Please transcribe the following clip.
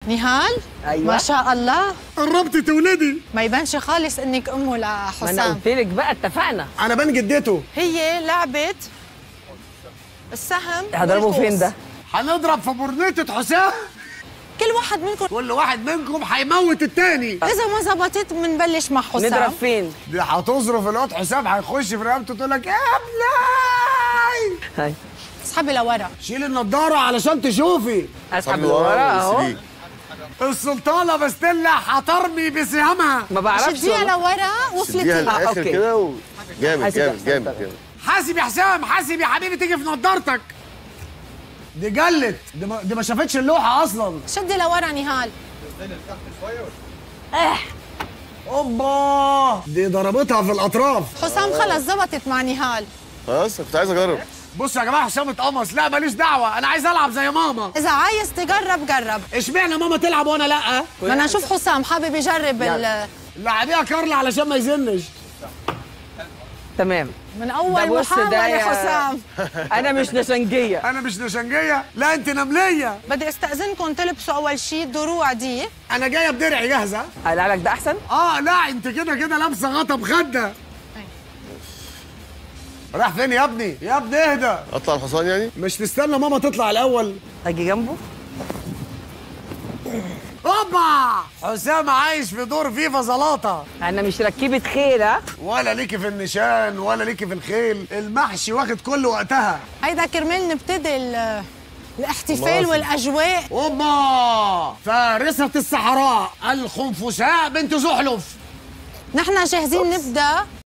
نهال أيوة. ما شاء الله قربت تولدي ما يبانش خالص انك امه ما انا لحسام قلت لك بقى اتفقنا انا بان جدته هي لعبه السهم هضربه والقوس. فين ده؟ هنضرب في برنيطة حسام كل واحد منكم كل واحد منكم هيموت التاني اذا ما زبطت بنبلش مع حسام نضرب فين؟ دي هتصرف الواد حسام هيخش في رقبته تقول لك يا ابني هاي اسحبي لورا شيل النضاره علشان تشوفي اسحب لورا اهو السلطانه بستيلا هترمي بسهامها ما بعرفش شديها والله. لورا اديها وفلتي للاخر أوكي. كده و... جامد حاسب جامد أحسن جامد طبعا. جامد حاسب يا حسام حاسب يا حبيبي تيجي في نضارتك دي جلت دي ما, دي ما شافتش اللوحه اصلا شدي لورا نهال اوبا دي ضربتها في الاطراف حسام خلص زبطت مع نهال خلاص كنت عايز اجرب بصوا يا جماعه حسام اتقمص لا ماليش دعوه انا عايز العب زي ماما اذا عايز تجرب جرب اشمعنى ماما تلعب وانا لا بدنا نشوف حسام حابب يجرب ال- لعبيها كارلا علشان ما يزنش تمام من ده اول بص ده محاولة يا- حسام انا مش نشنجيه انا مش نشنجيه لا انت نمليه بدي استاذنكم تلبسوا اول شيء الدروع دي انا جايه بدرعي جاهزه قال لك ده احسن اه لا انت كده كده لابسه غطا مخده راح فين يا ابني يا ابني اهدى اطلع الحصان يعني مش تستنى ماما تطلع الاول اجي جنبه اوبا حسام عايش في دور فيفا زلاطه انا مش ركيبه خيل ها ولا ليكي في النشان ولا ليكي في الخيل المحشي واخد كل وقتها هيدا كرمال نبتدي ال- الاحتفال مواصل. والاجواء اوبا فارسة الصحراء الخنفساء بنت زحلف نحن جاهزين نبدا